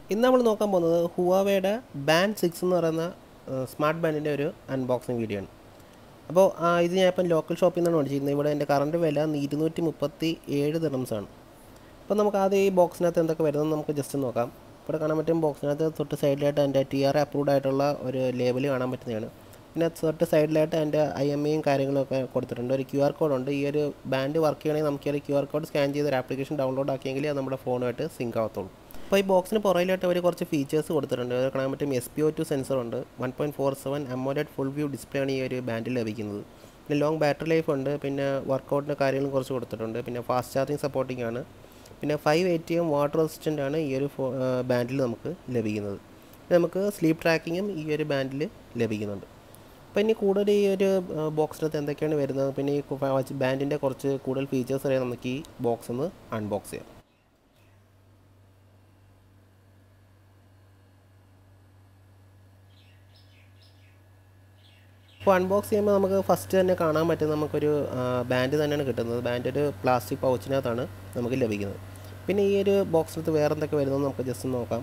ഇന്ന് നമ്മൾ നോക്കാൻ പോകുന്നത് ഹുവാവയുടെ ബാൻഡ് സിക്സ് എന്ന് പറയുന്ന സ്മാർട്ട് ബാൻഡിൻ്റെ ഒരു അൺബോക്സിങ് വീഡിയോ ആണ് അപ്പോൾ ആ, ഇത് ഞാൻ ഇപ്പം ലോക്കൽ ഷോപ്പിൽ നിന്നാണ് മേടിച്ചിരുന്നത് ഇവിടെ എൻ്റെ കറണ്ട് വില ഇരുന്നൂറ്റി മുപ്പത്തി ഏഴ് ദിറംസാണ് അപ്പോൾ നമുക്ക് ആദ്യം ഈ ബോക്സിനകത്ത് എന്തൊക്കെ വരുന്നത് നമുക്ക് ജസ്റ്റ് നോക്കാം ഇവിടെ കാണാൻ പറ്റും ബോക്സിനകത്ത് തൊട്ട് സൈഡിലായിട്ട് എൻ്റെ ടി ആർ അപ്രൂവ്ഡ് ആയിട്ടുള്ള ഒരു ലേബൽ കാണാൻ പറ്റുന്നതാണ് പിന്നെ തൊട്ട് സൈഡിലായിട്ട് എൻ്റെ ഐ എം എയും കാര്യങ്ങളൊക്കെ കൊടുത്തിട്ടുണ്ട് ഒരു ക്യു ആർ കോഡ് ഉണ്ട് ഈ ഒരു ബാൻഡ് വർക്ക് ചെയ്യണമെങ്കിൽ നമുക്ക് ഈ ഒരു ക്യു ആർ കോഡ് സ്കാൻ ചെയ്ത് ഒരു ആപ്ലിക്കേഷൻ ഡൗൺലോഡ് ആക്കിയെങ്കിൽ അത് നമ്മുടെ ഫോണുമായിട്ട് സിങ്ക് ആവത്തുള്ളൂ അപ്പോൾ ഈ ബോക്സിന് പുറകിലായിട്ട് അവർ കുറച്ച് ഫീച്ചേഴ്സ് കൊടുത്തിട്ടുണ്ട് അത് കാണാൻ പറ്റും S P O two sensor ഉണ്ട് one point four seven AMOLED full view display ആണ് ഈ ഒരു ബാൻഡിൽ ലഭിക്കുന്നത് പിന്നെ ലോങ് ബാറ്ററി ലൈഫ് ഉണ്ട് പിന്നെ വർക്കൗട്ടിൻ്റെ കാര്യങ്ങളും കുറച്ച് കൊടുത്തിട്ടുണ്ട് പിന്നെ ഫാസ്റ്റ് ചാർജിങ് സപ്പോർട്ടിംഗ് ആണ് പിന്നെ five eighty M water resistant ആണ് ഈ ഒരു ഫോ ബാൻഡിൽ നമുക്ക് ലഭിക്കുന്നത് പിന്നെ നമുക്ക് സ്ലീപ്പ് ട്രാക്കിങ്ങും ഈ ഒരു ബാൻഡിൽ ലഭിക്കുന്നുണ്ട് അപ്പോൾ ഇനി കൂടുതൽ ഈ ഒരു ബോക്സിനകത്ത് എന്തൊക്കെയാണ് വരുന്നത് പിന്നെ ഈ ബാൻഡിൻ്റെ കുറച്ച് കൂടുതൽ ഫീച്ചേഴ്സ് അറിയാൻ നമുക്ക് ഈ ബോക്സ് ഒന്ന് അൺബോക്സ് ചെയ്യാം അപ്പോൾ അൺബോക്സ് ചെയ്യുമ്പോൾ നമുക്ക് ഫസ്റ്റ് തന്നെ കാണാൻ പറ്റും നമുക്കൊരു ബാൻഡ് തന്നെയാണ് കിട്ടുന്നത് ബാൻഡ് ഒരു പ്ലാസ്റ്റിക് പൗച്ചിനകത്താണ് നമുക്ക് ലഭിക്കുന്നത് പിന്നെ ഈ ഒരു ബോക്സിനകത്ത് വേറെ എന്തൊക്കെ വരുന്നത് നമുക്ക് ജസ്റ്റ് നോക്കാം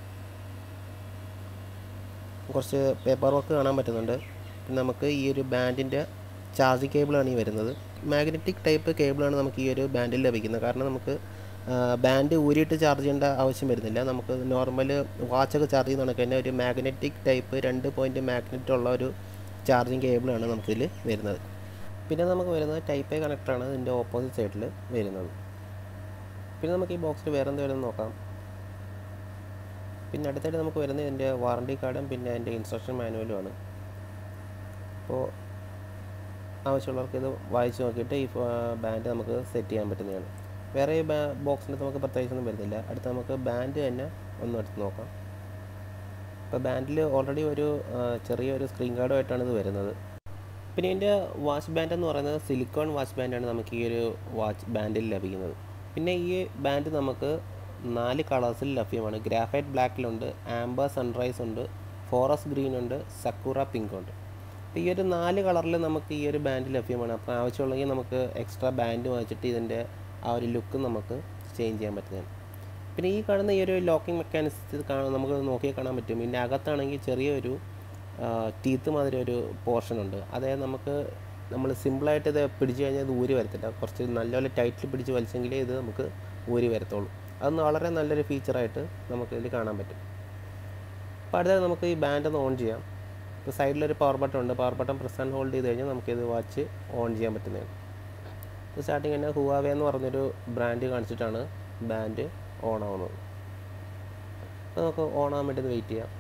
കുറച്ച് പേപ്പർ വർക്ക് കാണാൻ പറ്റുന്നുണ്ട് പിന്നെ നമുക്ക് ഈ ഒരു ബാൻഡിൻ്റെ ചാർജിങ് കേബിളാണ് ഈ വരുന്നത് മാഗ്നറ്റിക് ടൈപ്പ് കേബിളാണ് നമുക്ക് ഈ ഒരു ബാൻഡിൽ ലഭിക്കുന്നത് കാരണം നമുക്ക് ബാൻഡ് ഊരിയിട്ട് ചാർജ് ചെയ്യേണ്ട ആവശ്യം വരുന്നില്ല നമുക്ക് നോർമൽ വാച്ചൊക്കെ ചാർജ് ചെയ്യുന്ന കണക്ക് തന്നെ ഒരു മാഗ്നറ്റിക് ടൈപ്പ് രണ്ട് പോയിൻറ്റ് മാഗ്നറ്റ് ഉള്ള ഒരു ചാർജിങ് കേബിളാണ് നമുക്കിതിൽ വരുന്നത് പിന്നെ നമുക്ക് വരുന്നത് ടൈപ്പ് എ കണക്ടറാണ് ഇതിൻ്റെ ഓപ്പോസിറ്റ് സൈഡിൽ വരുന്നത് പിന്നെ നമുക്ക് ഈ ബോക്സിൽ വേറെ എന്ത് വരുന്നത് നോക്കാം പിന്നെ അടുത്തായിട്ട് നമുക്ക് വരുന്നത് ഇതിൻ്റെ വാറണ്ടി കാർഡും പിന്നെ അതിൻ്റെ ഇൻസ്ട്രക്ഷൻ മാനുവലുമാണ് അപ്പോൾ ആവശ്യമുള്ളവർക്ക് ഇത് വായിച്ച് നോക്കിയിട്ട് ഈ ബാൻഡ് നമുക്ക് സെറ്റ് ചെയ്യാൻ പറ്റുന്നതാണ് വേറെ ഈ ബോക്സിനകത്ത് നമുക്ക് പ്രത്യേകിച്ചൊന്നും വരുന്നില്ല അടുത്ത് നമുക്ക് ബാൻഡ് തന്നെ ഒന്ന് എടുത്ത് നോക്കാം ഇപ്പോൾ ബാൻഡിൽ ഓൾറെഡി ഒരു ആ, ചെറിയൊരു സ്ക്രീൻ ഗാർഡുമായിട്ടാണ് ഇത് വരുന്നത് പിന്നെ ഇതിൻ്റെ വാച്ച് ബാൻഡ് എന്ന് പറയുന്നത് സിലിക്കോൺ വാച്ച് ബാൻഡാണ് നമുക്ക് ഈ ഒരു വാച്ച് ബാൻഡിൽ ലഭിക്കുന്നത് പിന്നെ ഈ ബാൻഡ് നമുക്ക് നാല് കളേഴ്സിൽ ലഭ്യമാണ് ഗ്രാഫൈറ്റ് ബ്ലാക്കിലുണ്ട് ആംബർ സൺറൈസ് ഉണ്ട് ഫോറസ്റ്റ് ഗ്രീൻ ഉണ്ട് സക്കൂറ പിങ്ക് ഉണ്ട് അപ്പോൾ ഈ ഒരു നാല് കളറിൽ നമുക്ക് ഈ ഒരു ബാൻഡ് ലഭ്യമാണ് അപ്പോൾ ആവശ്യമുള്ളെങ്കിൽ നമുക്ക് എക്സ്ട്രാ ബാൻഡ് വാങ്ങിച്ചിട്ട് ഇതിൻ്റെ ആ ഒരു ലുക്ക് നമുക്ക് ചേഞ്ച് ചെയ്യാൻ പറ്റുന്നതാണ് പിന്നെ ഈ കാണുന്ന ഈ ഒരു ലോക്കിംഗ് മെക്കാനിസത്തിൽ കാണാൻ നമുക്ക് നോക്കിയാൽ കാണാൻ പറ്റും ഇതിൻ്റെ അകത്താണെങ്കിൽ ചെറിയൊരു ടീത്ത് മാതിരി ഒരു പോർഷൻ ഉണ്ട് അതായത് നമുക്ക് നമ്മൾ സിമ്പിളായിട്ട് ഇത് പിടിച്ചു കഴിഞ്ഞാൽ ഇത് ഊരി വരത്തില്ല കുറച്ച് നല്ലപോലെ ടൈറ്റിൽ പിടിച്ച് വലിച്ചെങ്കിലേ ഇത് നമുക്ക് ഊരി വരത്തുള്ളൂ അതൊന്ന് വളരെ നല്ലൊരു ഫീച്ചറായിട്ട് നമുക്ക് ഇതിൽ കാണാൻ പറ്റും അപ്പോൾ അടുത്തത് നമുക്ക് ഈ ബാൻഡ് ഒന്ന് ഓൺ ചെയ്യാം ഇപ്പോൾ സൈഡിലൊരു പവർ ബട്ടൺ ഉണ്ട് power button press and hold ചെയ്ത് കഴിഞ്ഞാൽ നമുക്കിത് വാച്ച് ഓൺ ചെയ്യാൻ പറ്റുന്നതാണ് ഇപ്പോൾ സ്റ്റാർട്ടിങ് തന്നെ ഹുവാവേ എന്ന് പറഞ്ഞൊരു ബ്രാൻഡ് കാണിച്ചിട്ടാണ് ബാൻഡ് ഓൺ ആവുന്നത് അപ്പോൾ നമുക്ക് ഓൺ ആകാൻ വേണ്ടി വെയിറ്റ് ചെയ്യാം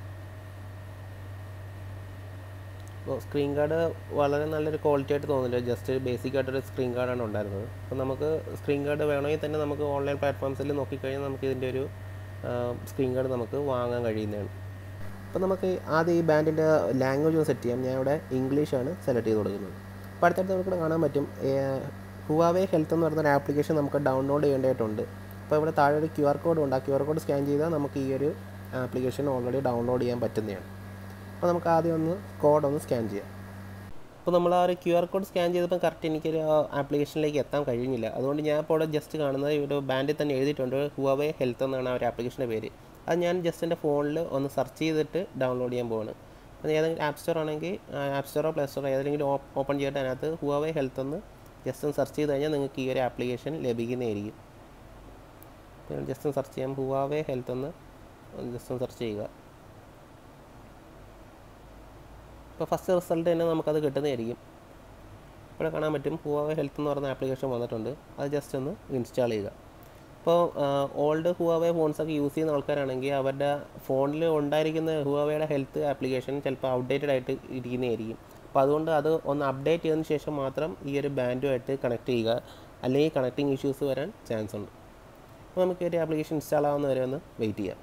അപ്പോൾ സ്ക്രീൻ ഗാർഡ് വളരെ നല്ലൊരു ക്വാളിറ്റി ആയിട്ട് തോന്നുന്നില്ല ജസ്റ്റ് ബേസിക് ആയിട്ടൊരു സ്ക്രീൻ ഗാർഡാണ് ഉണ്ടായിരുന്നത് അപ്പോൾ നമുക്ക് സ്ക്രീൻ ഗാർഡ് വേണമെങ്കിൽ തന്നെ നമുക്ക് ഓൺലൈൻ പ്ലാറ്റ്ഫോംസിൽ നോക്കിക്കഴിഞ്ഞാൽ നമുക്ക് ഇതിൻ്റെ ഒരു സ്ക്രീൻ ഗാർഡ് നമുക്ക് വാങ്ങാൻ കഴിയുന്നതാണ് അപ്പോൾ നമുക്ക് ആദ്യം ഈ ബാൻഡിൻ്റെ ലാംഗ്വേജ് ഒന്ന് സെറ്റ് ചെയ്യാം ഞാൻ ഇവിടെ ഇംഗ്ലീഷാണ് സെലക്ട് ചെയ്ത് കൊടുക്കുന്നത് അപ്പോൾ അടുത്തടുത്ത് നമുക്ക് കാണാൻ പറ്റും ഹുവാവേ ഹെൽത്ത് എന്ന് പറയുന്ന ഒരു ആപ്ലിക്കേഷൻ നമുക്ക് ഡൗൺലോഡ് ചെയ്യേണ്ടതായിട്ടുണ്ട് അപ്പോൾ ഇവിടെ താഴെ ഒരു ക്യു ആർ കോഡ് ഉണ്ട് ആ ക്യു ആർ കോഡ് സ്കാൻ ചെയ്താൽ നമുക്ക് ഈ ഒരു ആപ്ലിക്കേഷൻ ഓൾറെഡി ഡൗൺലോഡ് ചെയ്യാൻ പറ്റുന്നതാണ് അപ്പോൾ നമുക്ക് ആദ്യം ഒന്ന് കോഡ് ഒന്ന് സ്കാൻ ചെയ്യാം അപ്പോൾ നമ്മൾ ആ ഒരു ക്യു ആർ കോഡ് സ്കാൻ ചെയ്തപ്പോൾ കറക്റ്റ് എനിക്കൊരു ആപ്ലിക്കേഷനിലേക്ക് എത്താൻ കഴിഞ്ഞില്ല അതുകൊണ്ട് ഞാൻ ഇപ്പോൾ ഇവിടെ ജസ്റ്റ് കാണുന്നത് ഈ ഒരു ബാൻഡിൽ തന്നെ എഴുതിയിട്ടുണ്ട് ഹുവാവേ ഹെൽത്ത് എന്നാണ് ആ ഒരു ആപ്ലിക്കേഷൻ്റെ പേര് അത് ഞാൻ ജസ്റ്റ് എൻ്റെ ഫോണിൽ ഒന്ന് സെർച്ച് ചെയ്തിട്ട് ഡൗൺലോഡ് ചെയ്യാൻ പോവാണ് അത് ഏതെങ്കിലും ആപ്പ് സ്റ്റോർ ആണെങ്കിൽ ആപ്പ് സ്റ്റോറോ പ്ലേ സ്റ്റോറോ ഏതെങ്കിലും ഓപ്പൺ ചെയ്തിട്ട് അതിനകത്ത് ഹുവാവേ ഹെൽത്ത് എന്ന് ജസ്റ്റ് ഒന്ന് സെർച്ച് ചെയ്ത് കഴിഞ്ഞാൽ നിങ്ങൾക്ക് ഈ ഒരു ആപ്ലിക്കേഷൻ ലഭിക്കുന്നതായിരിക്കും ജസ്റ്റ് ഒന്ന് സെർച്ച് ചെയ്യാം ഹുവാവേ ഹെൽത്ത് എന്ന് ജസ്റ്റ് ഒന്ന് സെർച്ച് ചെയ്യുക ഇപ്പോൾ ഫസ്റ്റ് റിസൾട്ട് തന്നെ നമുക്കത് കിട്ടുന്നതായിരിക്കും ഇവിടെ കാണാൻ പറ്റും ഹുവാവേ ഹെൽത്ത് എന്ന് പറയുന്ന ആപ്ലിക്കേഷൻ വന്നിട്ടുണ്ട് അത് ജസ്റ്റ് ഒന്ന് ഇൻസ്റ്റാൾ ചെയ്യുക ഇപ്പോൾ ഓൾഡ് ഹുവാവേ ഫോൺസൊക്കെ യൂസ് ചെയ്യുന്ന ആൾക്കാരാണെങ്കിൽ അവരുടെ ഫോണിൽ ഉണ്ടായിരിക്കുന്ന ഹുവാവയുടെ ഹെൽത്ത് ആപ്ലിക്കേഷൻ ചിലപ്പോൾ ഔട്ട്ഡേറ്റഡ് ആയിട്ട് ഇരിക്കുന്നതായിരിക്കും അപ്പോൾ അതുകൊണ്ട് അത് ഒന്ന് അപ്ഡേറ്റ് ചെയ്തതിന് ശേഷം മാത്രം ഈ ഒരു ബാൻഡുമായിട്ട് കണക്ട് ചെയ്യുക അല്ലെങ്കിൽ കണക്റ്റിംഗ് ഇഷ്യൂസ് വരാൻ ചാൻസ് ഉണ്ട് അപ്പോൾ നമുക്ക് ഈ ഒരു ആപ്ലിക്കേഷൻ ഇൻസ്റ്റാൾ ആവുന്ന വരെ ഒന്ന് വെയിറ്റ് ചെയ്യാം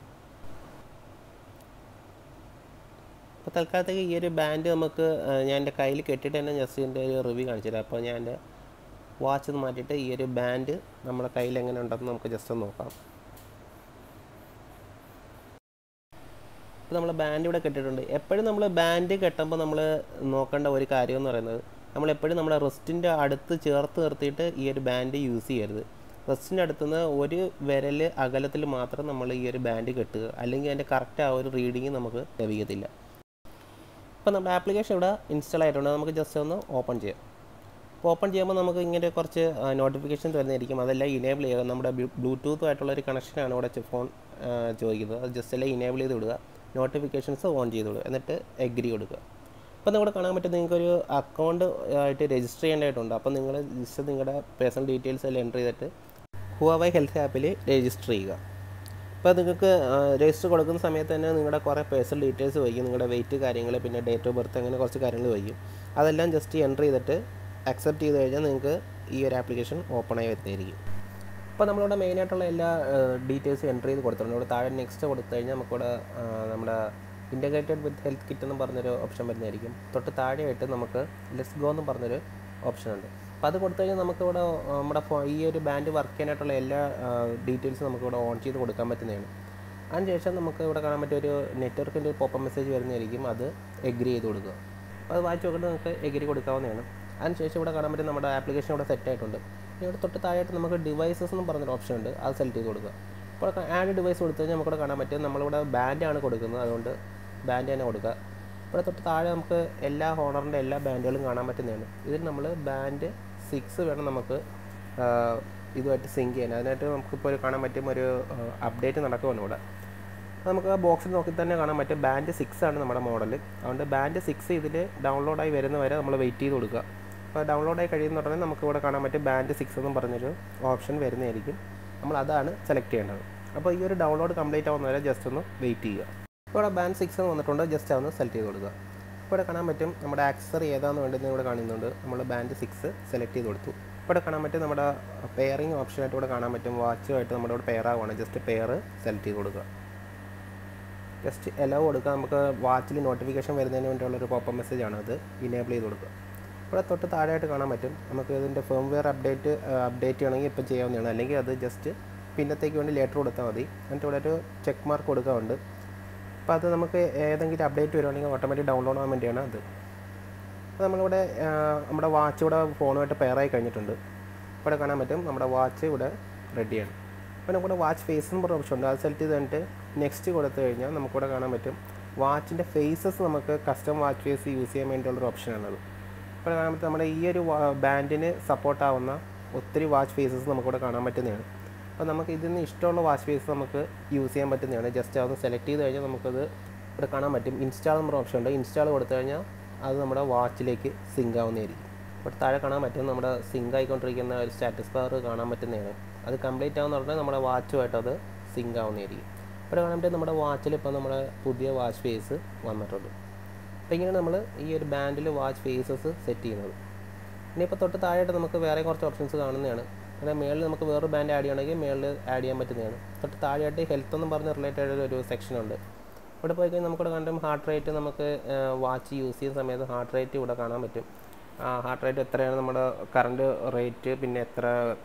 അപ്പോൾ തൽക്കാലത്തേക്ക് ഈ ഒരു ബാൻഡ് നമുക്ക് ആ, ഞാൻ എൻ്റെ കയ്യിൽ കെട്ടിയിട്ട് തന്നെ ജസ്റ്റ് ഇതിൻ്റെ ഒരു റിവ്യൂ കാണിച്ചുതരാം അപ്പോൾ ഞാൻ എൻ്റെ വാച്ച് ഒന്ന് മാറ്റിയിട്ട് ഈ ഒരു ബാൻഡ് നമ്മുടെ കയ്യിൽ എങ്ങനെ ഉണ്ടെന്ന് നമുക്ക് ജസ്റ്റ് ഒന്ന് നോക്കാം ഇപ്പോൾ നമ്മൾ ബാൻഡ് ഇവിടെ കെട്ടിയിട്ടുണ്ട് എപ്പോഴും നമ്മൾ ബാൻഡ് കെട്ടുമ്പോൾ നമ്മൾ നോക്കേണ്ട ഒരു കാര്യം എന്ന് പറയുന്നത് നമ്മൾ എപ്പോഴും നമ്മുടെ റിസ്റ്റിൻ്റെ അടുത്ത് ചേർത്ത് നിർത്തിയിട്ട് ഈ ഒരു ബാൻഡ് യൂസ് ചെയ്യരുത് റെസ്റ്റിൻ്റെ അടുത്തുനിന്ന് ഒരു വിരൽ അകലത്തിൽ മാത്രം നമ്മൾ ഈ ഒരു ബാൻഡ് കെട്ടുക അല്ലെങ്കിൽ അതിൻ്റെ കറക്റ്റ് ആ ഒരു റീഡിങ് നമുക്ക് ലഭിക്കത്തില്ല ഇപ്പോൾ നമ്മുടെ ആപ്ലിക്കേഷൻ ഇവിടെ ഇൻസ്റ്റാൾ ആയിട്ടുണ്ട് നമുക്ക് ജസ്റ്റ് ഒന്ന് ഓപ്പൺ ചെയ്യാം അപ്പോൾ ഓപ്പൺ ചെയ്യുമ്പോൾ നമുക്ക് ഇങ്ങനെ കുറച്ച് നോട്ടിഫിക്കേഷൻ വരുന്നതായിരിക്കും അതെല്ലാം ഇനേബിൾ ചെയ്യുക നമ്മുടെ ബ്ലൂടൂത്ത് ആയിട്ടുള്ള ഒരു കണക്ഷനാണ് ഇവിടെ ഫോൺ ചോദിക്കുന്നത് അത് ജസ്റ്റ് എല്ലാം ഇനേബിൾ ചെയ്ത് വിടുക നോട്ടിഫിക്കേഷൻസ് ഓൺ ചെയ്ത് വിടുക എന്നിട്ട് എഗ്രി കൊടുക്കുക അപ്പോൾ നിങ്ങളുടെ കാണാൻ പറ്റും നിങ്ങൾക്കൊരു അക്കൗണ്ട് ആയിട്ട് രജിസ്റ്റർ ചെയ്യേണ്ടതായിട്ടുണ്ട് അപ്പോൾ നിങ്ങൾ ജസ്റ്റ് നിങ്ങളുടെ പേഴ്സണൽ ഡീറ്റെയിൽസ് എല്ലാം എൻ്റർ ചെയ്തിട്ട് ഹുവാവൈ ഹെൽത്ത് ആപ്പിൽ രജിസ്റ്റർ ചെയ്യുക അപ്പോൾ നിങ്ങൾക്ക് രജിസ്റ്റർ കൊടുക്കുന്ന സമയത്ത് തന്നെ നിങ്ങളുടെ കുറേ പേഴ്സണൽ ഡീറ്റെയിൽസ് വയ്ക്കും നിങ്ങളുടെ വെയിറ്റ് കാര്യങ്ങൾ പിന്നെ ഡേറ്റ് ഓഫ് ബർത്ത് അങ്ങനെ കുറച്ച് കാര്യങ്ങൾ വയ്ക്കും അതെല്ലാം ജസ്റ്റ് എൻ്റർ ചെയ്തിട്ട് അക്സെപ്റ്റ് ചെയ്ത് കഴിഞ്ഞാൽ നിങ്ങൾക്ക് ഈ ഒരു ആപ്ലിക്കേഷൻ ഓപ്പൺ ആയി വരുന്നതായിരിക്കും അപ്പോൾ നമ്മളിവിടെ മെയിനായിട്ടുള്ള എല്ലാ ഡീറ്റെയിൽസും എൻ്റർ ചെയ്ത് കൊടുത്തിട്ടുണ്ട് ഇവിടെ താഴെ നെക്സ്റ്റ് കൊടുത്തു കഴിഞ്ഞാൽ നമുക്കിവിടെ ആ, നമ്മുടെ ഇൻ്റഗ്രേറ്റഡ് വിത്ത് ഹെൽത്ത് കിറ്റ് എന്ന് പറഞ്ഞൊരു ഓപ്ഷൻ വരുന്നതായിരിക്കും തൊട്ട് താഴെയായിട്ട് നമുക്ക് ലെറ്റ്സ് ഗോ എന്ന് പറഞ്ഞൊരു ഓപ്ഷൻ ഉണ്ട് അപ്പോൾ അത് കൊടുത്തു കഴിഞ്ഞാൽ നമുക്കിവിടെ ആ, നമ്മുടെ ഫോ ഈ ഒരു ബാൻഡ് വർക്ക് ചെയ്യാനായിട്ടുള്ള എല്ലാ ഡീറ്റെയിൽസും നമുക്കിവിടെ ഓൺ ചെയ്ത് കൊടുക്കാൻ പറ്റുന്നതാണ് അതിനുശേഷം നമുക്ക് ഇവിടെ കാണാൻ പറ്റിയ ഒരു നെറ്റ്വർക്കിൻ്റെ ഒരു പോപ്പ് മെസ്സേജ് വരുന്നതായിരിക്കും അത് എഗ്രി ചെയ്ത് കൊടുക്കുക അപ്പോൾ അത് വായിച്ച് നോക്കിയിട്ട് നമുക്ക് എഗ്രി കൊടുക്കാവുന്നതാണ് അതിനുശേഷം ഇവിടെ കാണാൻ പറ്റും നമ്മുടെ ആപ്ലിക്കേഷൻ ഇവിടെ സെറ്റ് ആയിട്ടുണ്ട് ഇനി ഇവിടെ തൊട്ട് താഴെയായിട്ട് നമുക്ക് ഡിവൈസസ് എന്ന് പറഞ്ഞൊരു ഓപ്ഷൻ ഉണ്ട് അത് സെലക്ട് ചെയ്ത് കൊടുക്കുക അപ്പോൾ ആഡ് ഡിവൈസ് കൊടുത്തു കഴിഞ്ഞാൽ നമുക്കിവിടെ കാണാൻ പറ്റും നമ്മളിവിടെ ബാൻഡാണ് കൊടുക്കുന്നത് അതുകൊണ്ട് ബാൻഡ് തന്നെ കൊടുക്കുക ഇവിടെ തൊട്ട് താഴെ നമുക്ക് എല്ലാ ഹോണറിൻ്റെ എല്ലാ ബാൻഡുകളും കാണാൻ പറ്റുന്നതാണ് ഇതിൽ നമ്മൾ ബാൻഡ് സിക്സ് വേണം നമുക്ക് ആ, ഇതുമായിട്ട് സിങ്ക് ചെയ്യാൻ അതിനായിട്ട് നമുക്കിപ്പോൾ ഒരു കാണാൻ പറ്റും ഒരു അപ്ഡേറ്റ് നടക്കുവാണ് ഇവിടെ അപ്പോൾ നമുക്ക് ആ ബോക്സിൽ നോക്കി തന്നെ കാണാൻ പറ്റും ബാൻഡ് സിക്സ് ആണ് നമ്മുടെ മോഡൽ അതുകൊണ്ട് ബാൻഡ് സിക്സ് ഇതിൽ ഡൗൺലോഡായി വരുന്ന വരെ നമ്മൾ വെയിറ്റ് ചെയ്ത് കൊടുക്കുക അപ്പോൾ ഡൗൺലോഡായി കഴിയുന്ന ഉടനെ നമുക്ക് ഇവിടെ കാണാൻ പറ്റും ബാൻഡ് സിക്സ് എന്നും പറഞ്ഞൊരു ഓപ്ഷൻ വരുന്നതായിരിക്കും നമ്മൾ അതാണ് സെലക്ട് ചെയ്യേണ്ടത് അപ്പോൾ ഈ ഒരു ഡൗൺലോഡ് കംപ്ലീറ്റ് ആവുന്ന വരെ ജസ്റ്റ് ഒന്ന് വെയിറ്റ് ചെയ്യുക ഇപ്പോൾ ഇവിടെ ബാൻഡ് സിക്സ് എന്ന് വന്നിട്ടുണ്ട് ജസ്റ്റ് അതൊന്ന് സെലക്ട് ചെയ്ത് കൊടുക്കുക ഇപ്പോൾ ഇവിടെ കാണാൻ പറ്റും നമ്മുടെ ആക്സസറി ഏതാണെന്ന് വേണ്ടതെന്ന് ഇവിടെ കാണുന്നുണ്ട് നമ്മൾ ബാൻഡ് സിക്സ് സെലക്ട് ചെയ്ത് കൊടുത്തു ഇപ്പോൾ ഇവിടെ കാണാൻ പറ്റും നമ്മുടെ പെയറിങ് ഓപ്ഷനായിട്ട് ഇവിടെ കാണാൻ പറ്റും വാച്ചുമായിട്ട് നമ്മുടെ ഇവിടെ പെയർ ആവുകയാണ് ജസ്റ്റ് പെയർ സെലക്ട് ചെയ്ത് കൊടുക്കുക ജസ്റ്റ് എലോ കൊടുക്കുക നമുക്ക് വാച്ചിൽ നോട്ടിഫിക്കേഷൻ വരുന്നതിന് വേണ്ടിയുള്ള ഒരു പോപ്പ് മെസ്സേജ് ആണ് അത് ഇനേബിൾ ചെയ്ത് കൊടുക്കുക ഇവിടെ തൊട്ട് താഴെയായിട്ട് കാണാൻ പറ്റും നമുക്ക് ഇതിൻ്റെ ഫേംവെയർ അപ്ഡേറ്റ് അപ്ഡേറ്റ് ചെയ്യണമെങ്കിൽ ഇപ്പം ചെയ്യാവുന്നതാണ് അല്ലെങ്കിൽ അത് ജസ്റ്റ് പിന്നത്തേക്ക് വേണ്ടി ലെറ്റർ കൊടുത്താൽ മതി എന്നിട്ട് ഇവിടെ ഒരു ചെക്ക് മാർക്ക് കൊടുക്കാറുണ്ട് അപ്പോൾ അത് നമുക്ക് ഏതെങ്കിലും അപ്ഡേറ്റ് വരുവാണെങ്കിൽ ഓട്ടോമാറ്റിക് ഡൗൺലോഡ് ആവാൻ വേണ്ടിയാണ് അത് അപ്പോൾ നമ്മളിവിടെ ആ, നമ്മുടെ വാച്ച് ഇവിടെ ഫോണുമായിട്ട് പെയറായി കഴിഞ്ഞിട്ടുണ്ട് ഇവിടെ കാണാൻ പറ്റും നമ്മുടെ വാച്ച് ഇവിടെ റെഡിയാണ് അപ്പോൾ നമുക്കിവിടെ വാച്ച് ഫേസ് എന്ന് പറഞ്ഞ ഓപ്ഷൻ ഉണ്ട് അത് സെലക്ട് ചെയ്ത് കഴിഞ്ഞിട്ട് നെക്സ്റ്റ് കൊടുത്തു കഴിഞ്ഞാൽ നമുക്കിവിടെ കാണാൻ പറ്റും വാച്ചിൻ്റെ ഫേസസ് നമുക്ക് കസ്റ്റം വാച്ച് ഫേസ് യൂസ് ചെയ്യാൻ വേണ്ടിയുള്ളൊരു ഓപ്ഷനാണത് ഇപ്പോൾ കാണാൻ പറ്റും നമ്മുടെ ഈ ഒരു ബാൻഡിന് സപ്പോർട്ടാവുന്ന ഒത്തിരി വാച്ച് ഫേസസ് നമുക്കിവിടെ കാണാൻ പറ്റുന്നതാണ് അപ്പോൾ നമുക്ക് ഇതിൽ നിന്ന് ഇഷ്ടമുള്ള വാച്ച് ഫേസ് നമുക്ക് യൂസ് ചെയ്യാൻ പറ്റുന്നതാണ് ജസ്റ്റ് അതൊന്ന് സെലക്ട് ചെയ്ത് കഴിഞ്ഞാൽ നമുക്കത് ഇവിടെ കാണാൻ പറ്റും ഇൻസ്റ്റാൾ എന്നൊരു ഓപ്ഷൻ ഉണ്ട് ഇൻസ്റ്റാൾ കൊടുത്തു കഴിഞ്ഞാൽ അത് നമ്മുടെ വാച്ചിലേക്ക് സിങ്ക് ആവുന്നതായിരിക്കും ഇവിടെ താഴെ കാണാൻ പറ്റും നമ്മുടെ സിങ്ക് ആയിക്കൊണ്ടിരിക്കുന്ന ഒരു സ്റ്റാറ്റസ് ബാർ കാണാൻ പറ്റുന്നതാണ് അത് കംപ്ലീറ്റ് ആവുന്ന പറഞ്ഞാൽ നമ്മുടെ വാച്ചുമായിട്ട് അത് സിങ്ക് ആവുന്നതായിരിക്കും ഇവിടെ കാണാൻ പറ്റും നമ്മുടെ വാച്ചിൽ ഇപ്പോൾ നമ്മുടെ പുതിയ വാച്ച് ഫേസ് വന്നിട്ടുണ്ട് അപ്പോൾ ഇങ്ങനെ നമ്മൾ ഈ ഒരു ബാൻഡിൽ വാച്ച് ഫേസസ് സെറ്റ് ചെയ്യുന്നത് ഇനിയിപ്പോൾ തൊട്ട് താഴെയായിട്ട് നമുക്ക് വേറെ കുറച്ച് ഓപ്ഷൻസ് കാണുന്നതാണ് പിന്നെ മേളിൽ നമുക്ക് വേറൊരു ബാൻഡ് ആഡ് ചെയ്യണമെങ്കിൽ മേളിൽ ആഡ് ചെയ്യാൻ പറ്റുന്നതാണ് തൊട്ട് താഴെയായിട്ട് ഹെൽത്ത് എന്ന് പറഞ്ഞ റിലേറ്റഡ് ഒരു സെക്ഷൻ ഉണ്ട് ഇവിടെ പോയി കഴിഞ്ഞാൽ നമുക്കിവിടെ കണ്ടും ഹാർട്ട് റേറ്റ് നമുക്ക് വാച്ച് യൂസ് ചെയ്യുന്ന സമയത്ത് ഹാർട്ട് റേറ്റ് ഇവിടെ കാണാൻ പറ്റും ഹാർട്ട് റേറ്റ് എത്രയാണ് നമ്മുടെ കറണ്ട് റേറ്റ് പിന്നെ എത്ര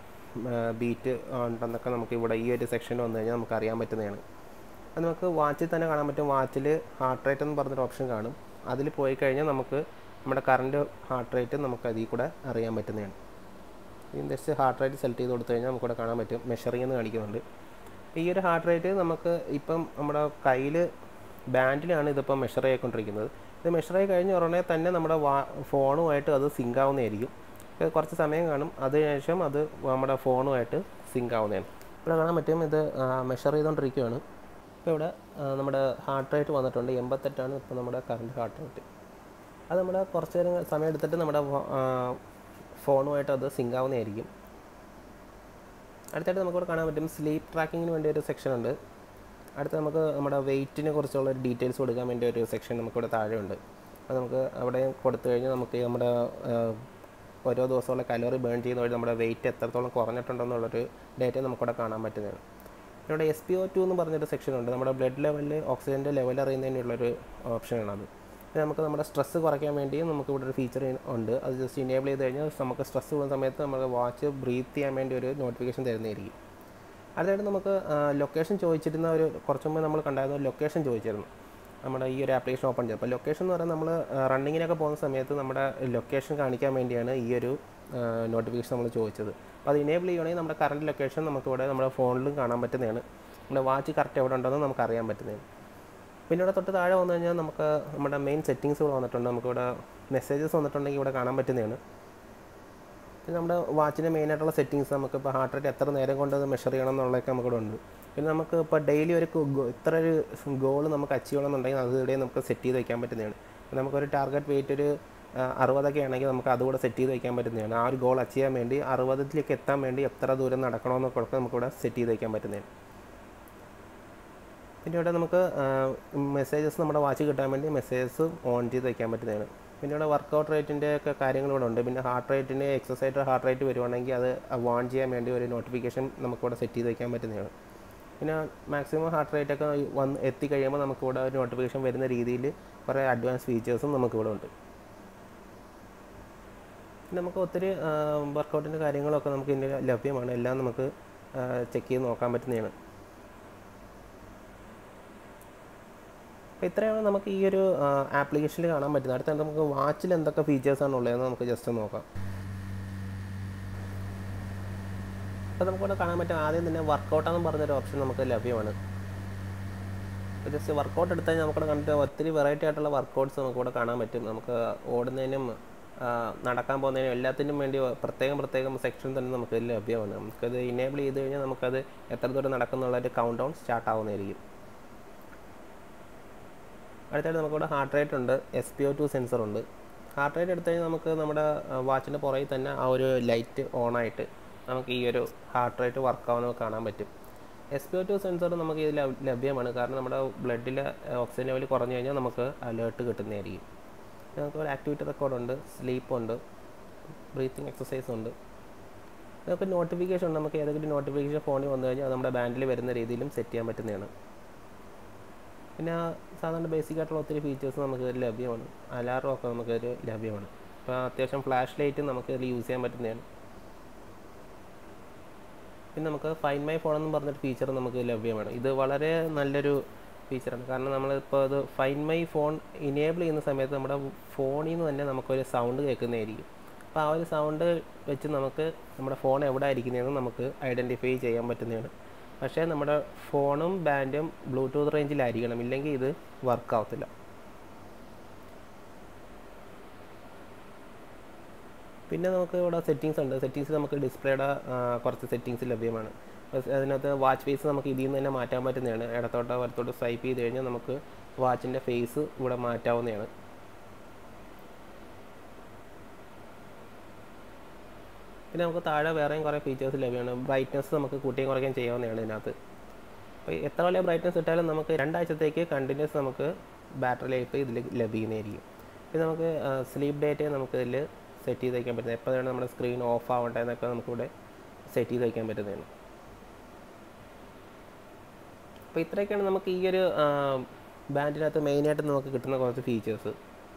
ബീറ്റ് ഉണ്ടെന്നൊക്കെ നമുക്ക് ഇവിടെ ഈ ഒരു സെക്ഷനിൽ വന്നു കഴിഞ്ഞാൽ നമുക്ക് അറിയാൻ പറ്റുന്നതാണ് അത് നമുക്ക് വാച്ചിൽ തന്നെ കാണാൻ പറ്റും വാച്ചിൽ ഹാർട്ട് റേറ്റ് എന്ന് പറഞ്ഞൊരു ഓപ്ഷൻ കാണും അതിൽ പോയി കഴിഞ്ഞാൽ നമുക്ക് നമ്മുടെ കറണ്ട് ഹാർട്ട് റേറ്റ് നമുക്ക് അതിൽ കൂടെ അറിയാൻ പറ്റുന്നതാണ് ജസ്റ്റ് ഹാർട്ട് റേറ്റ് സെലക്ട് ചെയ്ത് കൊടുത്തു കഴിഞ്ഞാൽ നമുക്കിവിടെ കാണാൻ പറ്റും മെഷറിംഗ് എന്ന് കാണിക്കുന്നുണ്ട് ഈ ഒരു ഹാർട്ട് റേറ്റ് നമുക്ക് ഇപ്പം നമ്മുടെ കയ്യിൽ ബാൻഡിലാണ് ഇതിപ്പോൾ മെഷർ ചെയ്തുകൊണ്ടിരിക്കുന്നത് ഇത് മെഷർ ആയി കഴിഞ്ഞ ഉടനെ തന്നെ നമ്മുടെ വാ ഫോണുമായിട്ട് അത് സിങ്ക് ആവുന്നതായിരിക്കും ഇത് കുറച്ച് സമയം കാണും അതിനുശേഷം അത് നമ്മുടെ ഫോണുമായിട്ട് സിങ്ക് ആവുന്നതാണ് ഇവിടെ കാണാൻ പറ്റും ഇത് മെഷർ ചെയ്തുകൊണ്ടിരിക്കുകയാണ് ഇപ്പോൾ ഇവിടെ ആ, നമ്മുടെ ഹാർട്ട് റേറ്റ് വന്നിട്ടുണ്ട് എൺപത്തെട്ടാണ് ഇപ്പോൾ നമ്മുടെ കറണ്ട് ഹാർട്ട് റേറ്റ് അത് നമ്മുടെ കുറച്ച് നേരം സമയം എടുത്തിട്ട് നമ്മുടെ ഫോ- ആ, ഫോണുമായിട്ട് അത് സിങ്ക് ആവുന്നതായിരിക്കും അടുത്തായിട്ട് നമുക്കിവിടെ കാണാൻ പറ്റും സ്ലീപ്പ് ട്രാക്കിങ്ങിന് വേണ്ടി ഒരു സെക്ഷൻ ഉണ്ട് അടുത്ത് നമുക്ക് നമ്മുടെ വെയിറ്റിനെ കുറിച്ചുള്ള ഒരു ഡീറ്റെയിൽസ് കൊടുക്കാൻ വേണ്ടി ഒരു സെക്ഷൻ നമുക്കിവിടെ താഴെയുണ്ട് അത് നമുക്ക് അവിടെ കൊടുത്തു കഴിഞ്ഞാൽ നമുക്ക് നമ്മുടെ ആ, ഓരോ ദിവസമുള്ള കലോറി ബേൺ ചെയ്യുന്ന വഴി നമ്മുടെ വെയിറ്റ് എത്രത്തോളം കുറഞ്ഞിട്ടുണ്ടെന്നുള്ളൊരു ഡേറ്റ നമുക്കിവിടെ കാണാൻ പറ്റുന്നതാണ് ഇവിടെ എസ് പി ഒ ടു എന്ന് പറഞ്ഞൊരു സെക്ഷൻ ഉണ്ട് നമ്മുടെ ബ്ലഡ് ലെവലിൽ ഓക്സിജൻ്റെ ലെവൽ അറിയുന്നതിനുള്ളൊരു ഓപ്ഷനാണത് ഇത് നമുക്ക് നമ്മുടെ സ്ട്രെസ്സ് കുറയ്ക്കാൻ വേണ്ടി നമുക്ക് ഇവിടെ ഒരു ഫീച്ചർ ഉണ്ട് അത് ജസ്റ്റ് ഇനേബിൾ ചെയ്ത് കഴിഞ്ഞാൽ നമുക്ക് സ്ട്രെസ് കൂടുന്ന സമയത്ത് നമ്മുടെ വാച്ച് ബ്രീത്ത് ചെയ്യാൻ വേണ്ടി ഒരു നോട്ടിഫിക്കേഷൻ തരുന്നതായിരിക്കും അടുത്തായിട്ട് നമുക്ക് ലൊക്കേഷൻ ചോദിച്ചിരുന്ന ഒരു കുറച്ച് മുമ്പ് നമ്മൾ കണ്ടായിരുന്ന ലൊക്കേഷൻ ചോദിച്ചിരുന്നു നമ്മുടെ ഈ ഒരു ആപ്ലിക്കേഷൻ ഓപ്പൺ ചെയ്തത് അപ്പോൾ ലൊക്കേഷൻ എന്ന് പറയുന്നത് നമ്മൾ റണ്ണിങ്ങിനൊക്കെ പോകുന്ന സമയത്ത് നമ്മുടെ ലൊക്കേഷൻ കാണിക്കാൻ വേണ്ടിയാണ് ഈ ഒരു നോട്ടിഫിക്കേഷൻ നമ്മൾ ചോദിച്ചത് അപ്പോൾ അത് ഇനേബിൾ ചെയ്യുകയാണെങ്കിൽ നമ്മുടെ കറണ്ട് ലൊക്കേഷൻ നമുക്കിവിടെ നമ്മുടെ ഫോണിലും കാണാൻ പറ്റുന്നതാണ് നമ്മുടെ വാച്ച് കറക്റ്റ് എവിടെ ഉണ്ടെന്ന് നമുക്ക് അറിയാൻ പറ്റുന്നതാണ് പിന്നെ ഇവിടെ തൊട്ട് താഴെ വന്നു കഴിഞ്ഞാൽ നമുക്ക് നമ്മുടെ മെയിൻ സെറ്റിങ്സ് ഇവിടെ വന്നിട്ടുണ്ട് നമുക്കിവിടെ മെസ്സേജസ് വന്നിട്ടുണ്ടെങ്കിൽ ഇവിടെ കാണാൻ പറ്റുന്നതാണ് പിന്നെ നമ്മുടെ വാച്ചിൻ്റെ മെയിനായിട്ടുള്ള സെറ്റിങ്സ് നമുക്ക് ഇപ്പോൾ ഹാർട്ട് റേറ്റ് എത്ര നേരം കൊണ്ട് അത് മെഷർ ചെയ്യണം എന്നുള്ളതൊക്കെ നമുക്കിവിടെ ഉണ്ട് പിന്നെ നമുക്ക് ഇപ്പോൾ ഡെയിലി ഒരു ഗോ- ഇത്ര ഒരു ഗോൾ നമുക്ക് അച്ചീവ് ചെയ്യണമെന്നുണ്ടെങ്കിൽ അത് ഇവിടെ നമുക്ക് സെറ്റ് ചെയ്ത് വയ്ക്കാൻ പറ്റുന്നതാണ് ഇപ്പോൾ നമുക്കൊരു ടാർഗറ്റ് വെയിറ്റ് ഒരു ആ, അറുപതൊക്കെ ആണെങ്കിൽ നമുക്ക് അതുകൂടെ സെറ്റ് ചെയ്ത് വയ്ക്കാൻ പറ്റുന്നതാണ് ആ ഒരു ഗോൾ അച്ചീവ് ചെയ്യാൻ വേണ്ടി അറുപതിലേക്ക് എത്താൻ വേണ്ടി എത്ര ദൂരം നടക്കണമെന്നൊക്കെ ഒക്കെ നമുക്കിവിടെ സെറ്റ് ചെയ്ത് വയ്ക്കാൻ പറ്റുന്നതാണ് പിന്നെ ഇവിടെ നമുക്ക് മെസ്സേജസ് നമ്മുടെ വാച്ച് കിട്ടാൻ വേണ്ടി മെസ്സേജസ് ഓൺ ചെയ്ത് വയ്ക്കാൻ പറ്റുന്നതാണ് പിന്നെ ഇവിടെ വർക്കൗട്ട് റേറ്റിൻ്റെ ഒക്കെ കാര്യങ്ങൾ ഇവിടെ ഉണ്ട് പിന്നെ ഹാർട്ട് റേറ്റിന് എക്സസൈസ് ഹാർട്ട് റേറ്റ് വരുവാണെങ്കിൽ അത് വാൺ ചെയ്യാൻ വേണ്ടി ഒരു നോട്ടിഫിക്കേഷൻ നമുക്കിവിടെ സെറ്റ് ചെയ്ത് വയ്ക്കാൻ പറ്റുന്നതാണ് പിന്നെ മാക്സിമം ഹാർട്ട് റേറ്റ് ഒക്കെ വന്ന് എത്തിക്കഴിയുമ്പോൾ നമുക്കിവിടെ ഒരു നോട്ടിഫിക്കേഷൻ വരുന്ന രീതിയിൽ കുറേ അഡ്വാൻസ് ഫീച്ചേഴ്സും നമുക്കിവിടെ ഉണ്ട് പിന്നെ നമുക്ക് ഒത്തിരി വർക്കൗട്ടിൻ്റെ കാര്യങ്ങളൊക്കെ നമുക്ക് ഇതിൻ്റെ ലഭ്യമാണ് എല്ലാം നമുക്ക് ചെക്ക് ചെയ്ത് നോക്കാൻ പറ്റുന്നതാണ് അപ്പോൾ ഇത്രയാണ് നമുക്ക് ഈ ഒരു ആപ്ലിക്കേഷനിൽ കാണാൻ പറ്റുന്നത് അടുത്ത നമുക്ക് വാച്ചിൽ എന്തൊക്കെ ഫീച്ചേഴ്സാണ് ഉള്ളതെന്ന് നമുക്ക് ജസ്റ്റ് നോക്കാം അപ്പോൾ നമുക്കിവിടെ കാണാൻ പറ്റും ആദ്യം തന്നെ വർക്കൗട്ടാന്ന് പറഞ്ഞൊരു ഓപ്ഷൻ നമുക്ക് ലഭ്യമാണ് അപ്പോൾ ജസ്റ്റ് വർക്കൗട്ട് എടുത്താൽ കഴിഞ്ഞാൽ നമുക്കിവിടെ കണ്ടിട്ട് ഒത്തിരി വെറൈറ്റി ആയിട്ടുള്ള വർക്കൗട്ട്സ് നമുക്കിവിടെ കാണാൻ പറ്റും നമുക്ക് ഓടുന്നതിനും ആ, നടക്കാൻ പോകുന്നതിനും എല്ലാത്തിനും വേണ്ടി പ്രത്യേകം പ്രത്യേകം സെക്ഷൻ തന്നെ നമുക്ക് ഇതിൽ ലഭ്യമാണ് നമുക്കത് ഇനേബിൾ ചെയ്ത് കഴിഞ്ഞാൽ നമുക്കത് എത്ര ദൂരം നടക്കുന്നുള്ള ഒരു കൗണ്ട് ഡൗൺ സ്റ്റാർട്ട് ആവുന്നതായിരിക്കും അടുത്തായിട്ട് നമുക്കിവിടെ ഹാർട്ട് റേറ്റ് ഉണ്ട് S P O two sensor ഉണ്ട് ഹാർട്ട് റേറ്റ് എടുത്തു കഴിഞ്ഞാൽ നമുക്ക് നമ്മുടെ വാച്ചിൻ്റെ പുറകിൽ തന്നെ ആ ഒരു ലൈറ്റ് ഓണായിട്ട് നമുക്ക് ഈ ഒരു ഹാർട്ട് റേറ്റ് വർക്ക് ആവുന്നത് കാണാൻ പറ്റും S P O two sensor നമുക്ക് ഇതിൽ ലഭ്യ- ലഭ്യമാണ് കാരണം നമ്മുടെ ബ്ലഡിലെ ഓക്സിജൻ ലെവൽ കുറഞ്ഞു കഴിഞ്ഞാൽ നമുക്ക് അലേർട്ട് കിട്ടുന്നതായിരിക്കും പിന്നെ നമുക്ക് ഒരു ആക്ടിവിറ്റി റെക്കോർഡ് ഉണ്ട് സ്ലീപ്പ് ഉണ്ട് ബ്രീത്തിങ് എക്സസൈസ് ഉണ്ട് നമുക്ക് നോട്ടിഫിക്കേഷൻ ഉണ്ട് നമുക്ക് ഏതെങ്കിലും നോട്ടിഫിക്കേഷൻ ഫോണിൽ വന്നു കഴിഞ്ഞാൽ അത് നമ്മുടെ ബാൻഡിൽ വരുന്ന രീതിയിലും സെറ്റ് ചെയ്യാൻ പറ്റുന്നതാണ് പിന്നെ സാധാരണ ബേസിക് ആയിട്ടുള്ള ഒത്തിരി ഫീച്ചേഴ്സ് നമുക്ക് ഇതിൽ ലഭ്യമാണ് അലാറം ഒക്കെ നമുക്ക് ഇതിൽ ലഭ്യമാണ് അപ്പോൾ അത്യാവശ്യം ഫ്ലാഷ് ലൈറ്റ് നമുക്ക് ഇതിൽ യൂസ് ചെയ്യാൻ പറ്റുന്നതാണ് പിന്നെ നമുക്ക് ഫൈൻ മൈ ഫോൺ എന്ന് പറഞ്ഞൊരു ഫീച്ചർ നമുക്ക് ലഭ്യമാണ് ഇത് വളരെ നല്ലൊരു ഫീച്ചറാണ് കാരണം നമ്മളിപ്പോൾ ഇത് ഫൈൻ മൈ ഫോൺ ഇനേബിൾ ചെയ്യുന്ന സമയത്ത് നമ്മുടെ ഫോണിൽ നിന്ന് തന്നെ നമുക്കൊരു സൗണ്ട് കേൾക്കുന്നതായിരിക്കും അപ്പോൾ ആ ഒരു സൗണ്ട് വെച്ച് നമുക്ക് നമ്മുടെ ഫോൺ എവിടെ ഇരിക്കുന്നതെന്ന് നമുക്ക് ഐഡൻറ്റിഫൈ ചെയ്യാൻ പറ്റുന്നതാണ് പക്ഷേ നമ്മുടെ ഫോണും ബാൻഡും ബ്ലൂടൂത്ത് റേഞ്ചിലായിരിക്കണം ഇല്ലെങ്കിൽ ഇത് വർക്ക് ആവത്തില്ല പിന്നെ നമുക്ക് ഇവിടെ സെറ്റിങ്സ് ഉണ്ട് സെറ്റിങ്സ് നമുക്ക് ഡിസ്പ്ലേയുടെ കുറച്ച് സെറ്റിങ്സ് ലഭ്യമാണ് അപ്പോൾ അതിനകത്ത് വാച്ച് ഫേസ് നമുക്ക് ഇതിൽ നിന്ന് തന്നെ മാറ്റാൻ പറ്റുന്നതാണ് ഇടത്തോട്ടോ വലത്തോട്ടോ സ്വൈപ്പ് ചെയ്ത് കഴിഞ്ഞാൽ നമുക്ക് വാച്ചിൻ്റെ ഫേസ് ഇവിടെ മാറ്റാവുന്നതാണ് പിന്നെ നമുക്ക് താഴെ വേറെയും കുറേ ഫീച്ചേഴ്സ് ലഭ്യമാണ് ബ്രൈറ്റ്നസ് നമുക്ക് കൂട്ടിയും കുറയ്ക്കുകയും ചെയ്യാവുന്നതാണ് ഇതിനകത്ത് അപ്പോൾ എത്ര വലിയ ബ്രൈറ്റ്നസ് ഇട്ടാലും നമുക്ക് രണ്ടാഴ്ചത്തേക്ക് കണ്ടിന്യൂസ് നമുക്ക് ബാറ്ററി ലൈഫ് ഇതിൽ ലഭിക്കുന്നതായിരിക്കും പിന്നെ നമുക്ക് സ്ലീപ്പ് ഡേറ്റ് നമുക്ക് ഇതിൽ സെറ്റ് ചെയ്ത് വയ്ക്കാൻ പറ്റുന്നത് എപ്പോഴാണ് നമ്മുടെ സ്ക്രീൻ ഓഫ് ആവട്ടെ എന്നൊക്കെ നമുക്കിവിടെ സെറ്റ് ചെയ്ത് വയ്ക്കാൻ പറ്റുന്നതാണ് അപ്പോൾ ഇത്രയൊക്കെയാണ് നമുക്ക് ഈ ഒരു ബാൻഡിനകത്ത് മെയിനായിട്ട് നമുക്ക് കിട്ടുന്ന കുറച്ച് ഫീച്ചേഴ്സ്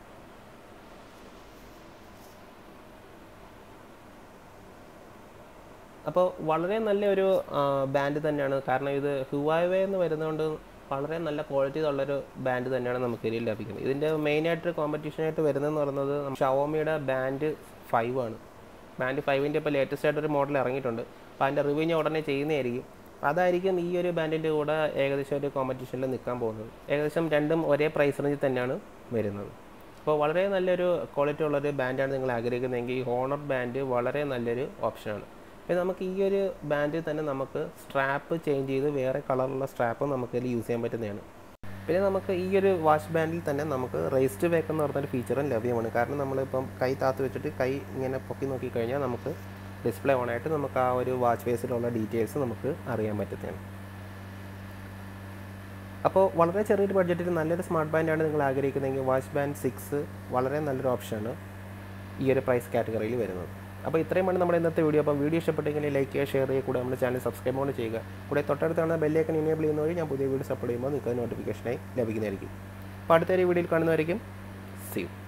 അപ്പോൾ വളരെ നല്ലൊരു ബാൻഡ് തന്നെയാണ് കാരണം ഇത് ഹുവാവേ എന്ന് വരുന്നതുകൊണ്ട് വളരെ നല്ല ക്വാളിറ്റി ഉള്ളൊരു ബാൻഡ് തന്നെയാണ് നമുക്ക് ഇതിൽ ലഭിക്കുന്നത് ഇതിൻ്റെ മെയിനായിട്ട് കോമ്പറ്റീഷനായിട്ട് വരുന്നതെന്ന് പറയുന്നത് ഷവോമിയുടെ ബാൻഡ് ഫൈവ് ആണ് ബാൻഡ് ഫൈവിൻ്റെ ഇപ്പോൾ ലേറ്റസ്റ്റ് ആയിട്ടൊരു മോഡൽ ഇറങ്ങിയിട്ടുണ്ട് അപ്പോൾ അതിൻ്റെ റിവ്യൂ ഞാൻ ഉടനെ ചെയ്യുന്നതായിരിക്കും അതായിരിക്കും ഈ ഒരു ബാൻഡിൻ്റെ കൂടെ ഏകദേശം ഒരു കോമ്പറ്റീഷനിൽ നിൽക്കാൻ പോകുന്നത് ഏകദേശം രണ്ടും ഒരേ പ്രൈസ് റേഞ്ചിൽ തന്നെയാണ് വരുന്നത് അപ്പോൾ വളരെ നല്ലൊരു ക്വാളിറ്റി ഉള്ളൊരു ബാൻഡാണ് നിങ്ങൾ ആഗ്രഹിക്കുന്നതെങ്കിൽ ഈ ഹോണർ ബാൻഡ് വളരെ നല്ലൊരു ഓപ്ഷനാണ് പിന്നെ നമുക്ക് ഈ ഒരു ബാൻഡിൽ തന്നെ നമുക്ക് സ്ട്രാപ്പ് ചേഞ്ച് ചെയ്ത് വേറെ കളറുള്ള സ്ട്രാപ്പ് നമുക്ക് ഇതിൽ യൂസ് ചെയ്യാൻ പറ്റുന്നതാണ് പിന്നെ നമുക്ക് ഈ ഒരു വാച്ച് ബാൻഡിൽ തന്നെ നമുക്ക് റേസ്റ്റ് ബാക്ക് എന്ന് പറഞ്ഞൊരു ഫീച്ചറും ലഭ്യമാണ് കാരണം നമ്മളിപ്പം കൈ താത്ത് വെച്ചിട്ട് കൈ ഇങ്ങനെ പൊക്കി നോക്കിക്കഴിഞ്ഞാൽ നമുക്ക് ഡിസ്പ്ലേ ഓണായിട്ട് നമുക്ക് ആ ഒരു വാച്ച് ഫേസിലുള്ള ഡീറ്റെയിൽസ് നമുക്ക് അറിയാൻ പറ്റുന്നതാണ് അപ്പോൾ വളരെ ചെറിയൊരു ബഡ്ജറ്റിൽ നല്ലൊരു സ്മാർട്ട് ബാൻഡാണ് നിങ്ങൾ ആഗ്രഹിക്കുന്നതെങ്കിൽ വാച്ച് ബാൻഡ് സിക്സ് വളരെ നല്ലൊരു ഓപ്ഷനാണ് ഈ ഒരു പ്രൈസ് കാറ്റഗറിയിൽ വരുന്നത് അപ്പോൾ ഇത്രയുമാണ് നമ്മുടെ ഇന്നത്തെ വീഡിയോ അപ്പോൾ വീഡിയോ ഇഷ്ടപ്പെട്ടെങ്കിൽ ലൈക്ക് ചെയ്യുക ഷെയർ ചെയ്യുക കൂടെ നമ്മുടെ ചാനൽ സബ്സ്ക്രൈബ് കൂടെ ചെയ്യുക കൂടെ തൊട്ടടുത്താണ് ബെല്ലേക്കൻ ഇനേബിൾ ചെയ്യുന്ന വഴി ഞാൻ പുതിയ വീഡിയോ അപ്ലോഡ് ചെയ്യുമ്പോൾ നിങ്ങൾക്ക് നോട്ടിഫിക്കേഷനായി ലഭിക്കുന്നതായിരിക്കും അപ്പോൾ അടുത്തൊരു വീഡിയോയിൽ കാണുന്നതായിരിക്കും സീ യു